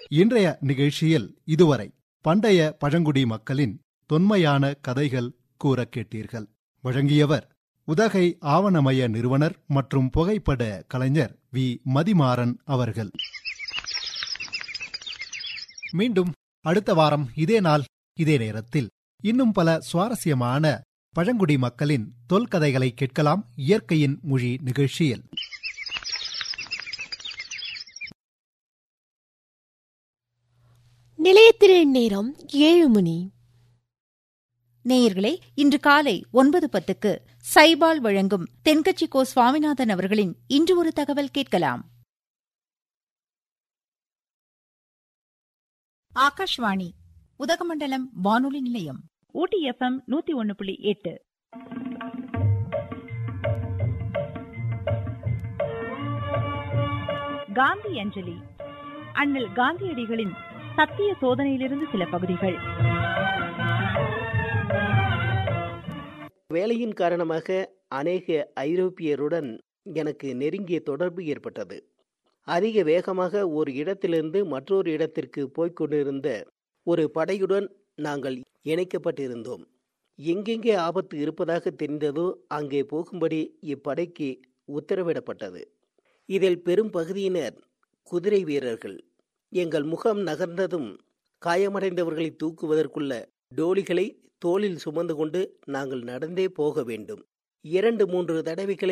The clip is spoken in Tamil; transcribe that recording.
இன்றைய நிகழ்ச்சியில் இதுவரை பண்டைய பழங்குடி மக்களின் தொன்மையான கதைகள் கூற கேட்டீர்கள் வழங்கியவர் உதகை ஆவணமய நிறுவனர் மற்றும் புகைப்பட கலைஞர் வி மதிமாறன் அவர்கள் மீண்டும் அடுத்த வாரம் இதே நாள் இதே நேரத்தில் இன்னும் பல சுவாரஸ்யமான பழங்குடி மக்களின் தொல்கதைகளை கேட்கலாம் இயற்கையின் மொழி நிகழ்ச்சியில் நிலையத்தில் நேரம் ஏழு மணி நேயர்களே இன்று காலை ஒன்பது பத்துக்கு சைபால் வழங்கும் தென்கட்சி கோ சுவாமிநாதன் அவர்களின் இன்று ஒரு தகவல் கேட்கலாம் ஆகாஷ்வாணி உதகமண்டலம் வானொலி நிலையம் ஊட்டி எஃப்எம் நூத்தி ஒன்னு புள்ளி எட்டு காந்தி அஞ்சலி அண்ணல் காந்தியடிகளின் சத்திய சோதனையிலிருந்து சில பகுதிகள் வேலையின் காரணமாக அநேக ஐரோப்பியருடன் எனக்கு நெருங்கிய தொடர்பு ஏற்பட்டது அதிக வேகமாக ஒரு இடத்திலிருந்து மற்றொரு இடத்திற்கு போய்க் கொண்டிருந்த ஒரு படையுடன் நாங்கள் இணைக்கப்பட்டிருந்தோம் எங்கெங்கே ஆபத்து இருப்பதாக தெரிந்ததோ அங்கே போகும்படி இப்படைக்கு உத்தரவிடப்பட்டது இதில் பெரும் பகுதியினர் குதிரை வீரர்கள் எங்கள் முகம் நகர்ந்ததும் காயமடைந்தவர்களை தூக்குவதற்குள்ள டோலிகளை தோளில் சுமந்து கொண்டு நாங்கள் நடந்தே போக வேண்டும் இரண்டு மூன்று தடவைகளை